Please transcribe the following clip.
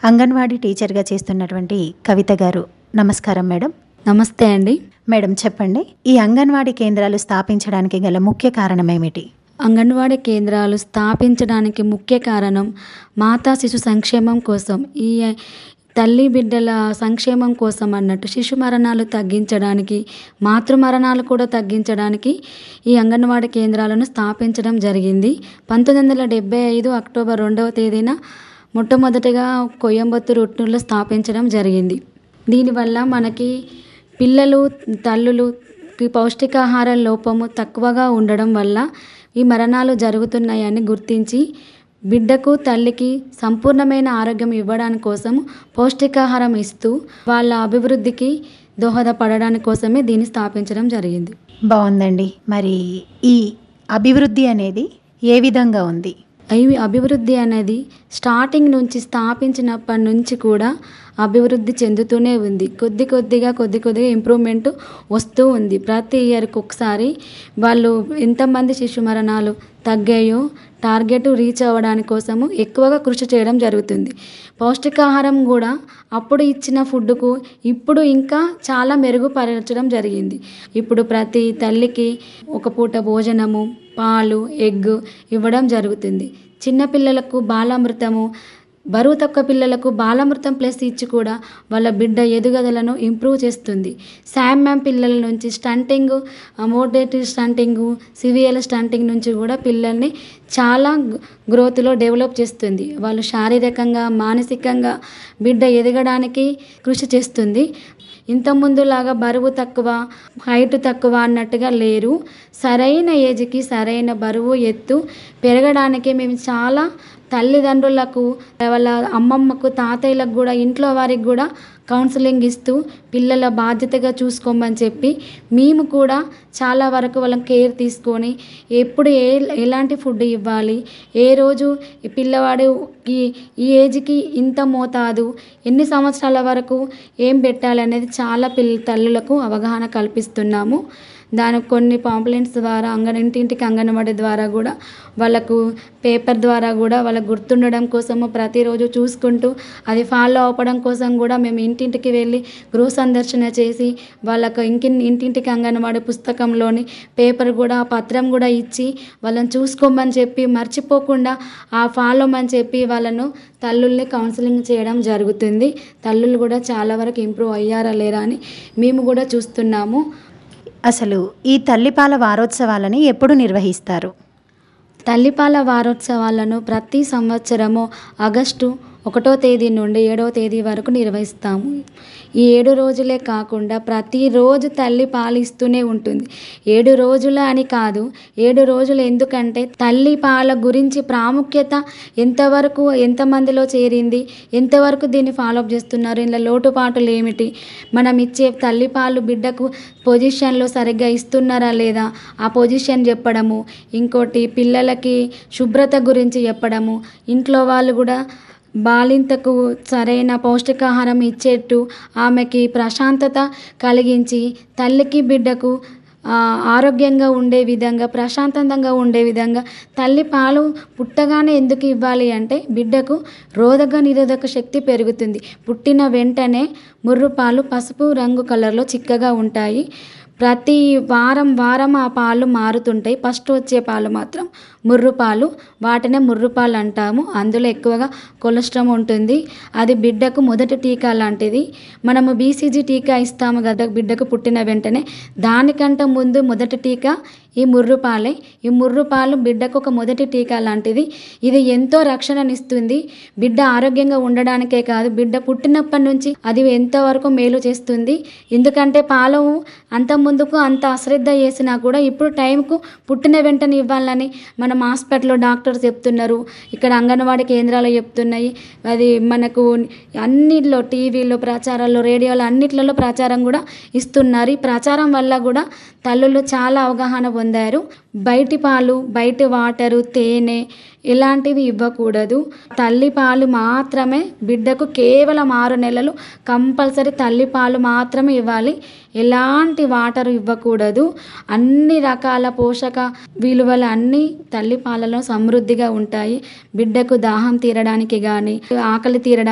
అంగన్వాడీ టీచర్గా చేస్తున్నటువంటి కవిత గారు నమస్కారం మేడం నమస్తే అండి మేడం చెప్పండి ఈ అంగన్వాడీ కేంద్రాలు స్థాపించడానికి గల ముఖ్య కారణం ఏమిటి అంగన్వాడీ కేంద్రాలు స్థాపించడానికి ముఖ్య కారణం మాతా శిశు సంక్షేమం కోసం ఈ తల్లి బిడ్డల సంక్షేమం కోసం అన్నట్టు శిశు మరణాలు తగ్గించడానికి మాతృ మరణాలు కూడా తగ్గించడానికి ఈ అంగన్వాడీ కేంద్రాలను స్థాపించడం జరిగింది పంతొమ్మిది వందల డెబ్బై ఐదు అక్టోబర్ రెండవ తేదీన మొట్టమొదటిగా కోయంబత్తూరు ఉట్నూరులో స్థాపించడం జరిగింది దీనివల్ల మనకి పిల్లలు తల్లులుకి పౌష్టికాహార లోపము తక్కువగా ఉండడం వల్ల ఈ మరణాలు జరుగుతున్నాయని గుర్తించి బిడ్డకు తల్లికి సంపూర్ణమైన ఆరోగ్యం ఇవ్వడానికి కోసం పౌష్టికాహారం ఇస్తూ వాళ్ళ అభివృద్ధికి దోహదపడడానికి కోసమే దీన్ని స్థాపించడం జరిగింది బాగుందండి మరి ఈ అభివృద్ధి అనేది ఏ విధంగా ఉంది అవి అభివృద్ధి అనేది స్టార్టింగ్ నుంచి స్థాపించినప్పటి నుంచి కూడా అభివృద్ధి చెందుతూనే ఉంది కొద్ది కొద్దిగా కొద్ది కొద్దిగా ఇంప్రూవ్మెంట్ వస్తూ ఉంది ప్రతి ఇయర్కి ఒకసారి వాళ్ళు ఎంతమంది శిశు మరణాలు తగ్గాయో టార్గెట్ రీచ్ అవ్వడానికి కోసము ఎక్కువగా కృషి చేయడం జరుగుతుంది పౌష్టికాహారం కూడా అప్పుడు ఇచ్చిన ఫుడ్కు ఇప్పుడు ఇంకా చాలా మెరుగుపరచడం జరిగింది ఇప్పుడు ప్రతి తల్లికి ఒక పూట భోజనము పాలు ఎగ్ ఇవ్వడం జరుగుతుంది చిన్నపిల్లలకు బాలామృతము బరువు తక్కువ పిల్లలకు బాలామృతం ప్లస్ ఇచ్చి కూడా వాళ్ళ బిడ్డ ఎదుగుదలను ఇంప్రూవ్ చేస్తుంది శామ్ మ్యామ్ పిల్లల నుంచి stunting moderative stunting severe stunting నుంచి కూడా పిల్లల్ని చాలా గ్రోత్లో డెవలప్ చేస్తుంది వాళ్ళు శారీరకంగా మానసికంగా బిడ్డ ఎదగడానికి కృషి చేస్తుంది ఇంతకుముందులాగా బరువు తక్కువ హైట్ తక్కువ అన్నట్టుగా లేరు సరైన ఏజ్కి సరైన బరువు ఎత్తు పెరగడానికి మేము చాలా తల్లిదండ్రులకు వాళ్ళ అమ్మమ్మకు తాతయ్యలకు కూడా ఇంట్లో వారికి కూడా కౌన్సిలింగ్ ఇస్తూ పిల్లల బాధ్యతగా చూసుకోమని చెప్పి మేము కూడా చాలా వరకు వాళ్ళని కేర్ తీసుకొని ఎప్పుడు ఏ ఎలాంటి ఫుడ్ ఇవ్వాలి ఏ రోజు ఈ పిల్లవాడు ఈ ఈ ఏజ్కి ఇంత మోతాదు ఎన్ని సంవత్సరాల వరకు ఏం పెట్టాలి అనేది చాలా పిల్ల తల్లులకు అవగాహన కల్పిస్తున్నాము దానికి కొన్ని పాంప్లెంట్స్ ద్వారా అంగన్ ఇంటింటికి అంగన్వాడీ ద్వారా కూడా వాళ్ళకు పేపర్ ద్వారా కూడా వాళ్ళకు గుర్తుండడం కోసము ప్రతిరోజు చూసుకుంటూ అది ఫాలో అవ్వడం కోసం కూడా మేము ఇంటింటికి వెళ్ళి గృహ సందర్శన చేసి వాళ్ళకు ఇంకి ఇంటింటికి అంగన్వాడీ పుస్తకంలోని పేపర్ కూడా ఆ పత్రం కూడా ఇచ్చి వాళ్ళని చూసుకోమని చెప్పి మర్చిపోకుండా ఆ ఫాలో అని చెప్పి వాళ్ళను తల్లుల్ని కౌన్సిలింగ్ చేయడం జరుగుతుంది తల్లులు కూడా చాలా వరకు ఇంప్రూవ్ అయ్యారా లేరా అని మేము కూడా చూస్తున్నాము అసలు ఈ తల్లిపాల వారోత్సవాలని ఎప్పుడు నిర్వహిస్తారు తల్లిపాల వారోత్సవాలను ప్రతి సంవత్సరము ఆగస్టు ఒకటో తేదీ నుండి ఏడవ తేదీ వరకు నిర్వహిస్తాము ఈ ఏడు రోజులే కాకుండా ప్రతిరోజు తల్లి పాలిస్తూనే ఉంటుంది ఏడు రోజుల అని కాదు ఏడు రోజులు ఎందుకంటే తల్లి పాల గురించి ప్రాముఖ్యత ఎంతవరకు ఎంతమందిలో చేరింది ఎంతవరకు దీన్ని ఫాలోఅప్ చేస్తున్నారు ఇందులో లోటుపాటులు ఏమిటి మనం ఇచ్చే తల్లిపాలు బిడ్డకు పొజిషన్లో సరిగ్గా ఇస్తున్నారా లేదా ఆ పొజిషన్ చెప్పడము ఇంకోటి పిల్లలకి శుభ్రత గురించి చెప్పడము ఇంట్లో వాళ్ళు కూడా బాలింతకు సరైన పౌష్టికాహారం ఇచ్చేట్టు ఆమెకి ప్రశాంతత కలిగించి తల్లికి బిడ్డకు ఆరోగ్యంగా ఉండే విధంగా ప్రశాంతంగా ఉండే విధంగా తల్లి పాలు పుట్టగానే ఎందుకు ఇవ్వాలి అంటే బిడ్డకు రోధక నిరోధక శక్తి పెరుగుతుంది పుట్టిన వెంటనే ముర్రు పాలు పసుపు రంగు కలర్లో చిక్కగా ఉంటాయి ప్రతి వారం వారం ఆ పాలు మారుతుంటాయి ఫస్ట్ వచ్చే పాలు మాత్రం ముర్రు పాలు వాటినే ముర్రు పాలు అంటాము అందులో ఎక్కువగా కొలెస్ట్రాల్ ఉంటుంది అది బిడ్డకు మొదటి టీకా లాంటిది మనము బీసీజీ టీకా ఇస్తాము కదా బిడ్డకు పుట్టిన వెంటనే దానికంటే ముందు మొదటి టీకా ఈ ముర్రు పాలే ఈ ముర్రు పాలు బిడ్డకు ఒక మొదటి టీకా లాంటిది ఇది ఎంతో రక్షణనిస్తుంది బిడ్డ ఆరోగ్యంగా ఉండడానికే కాదు బిడ్డ పుట్టినప్పటి నుంచి అది ఎంతవరకు మేలు చేస్తుంది ఎందుకంటే పాలు అంత ముందుకు అంత అశ్రద్ధ చేసినా కూడా ఇప్పుడు టైంకు పుట్టిన వెంటనే ఇవ్వాలని మనం హాస్పిటల్లో డాక్టర్స్ చెప్తున్నారు ఇక్కడ అంగన్వాడీ కేంద్రాలు చెప్తున్నాయి అది మనకు అన్నిట్లో టీవీలో ప్రచారాల్లో రేడియోలో అన్నిట్లలో ప్రచారం కూడా ఇస్తున్నారు ఈ ప్రచారం వల్ల కూడా తల్లులు చాలా అవగాహన పొందారు బయటి పాలు బయట వాటరు తేనె ఇలాంటివి ఇవ్వకూడదు తల్లి పాలు మాత్రమే బిడ్డకు కేవలం ఆరు నెలలు కంపల్సరీ తల్లి పాలు మాత్రమే ఇవ్వాలి ఎలాంటి వాటర్ ఇవ్వకూడదు అన్ని రకాల పోషక విలువలు అన్నీ తల్లి పాలలో సమృద్ధిగా ఉంటాయి బిడ్డకు దాహం తీరడానికి కానీ ఆకలి తీరడానికి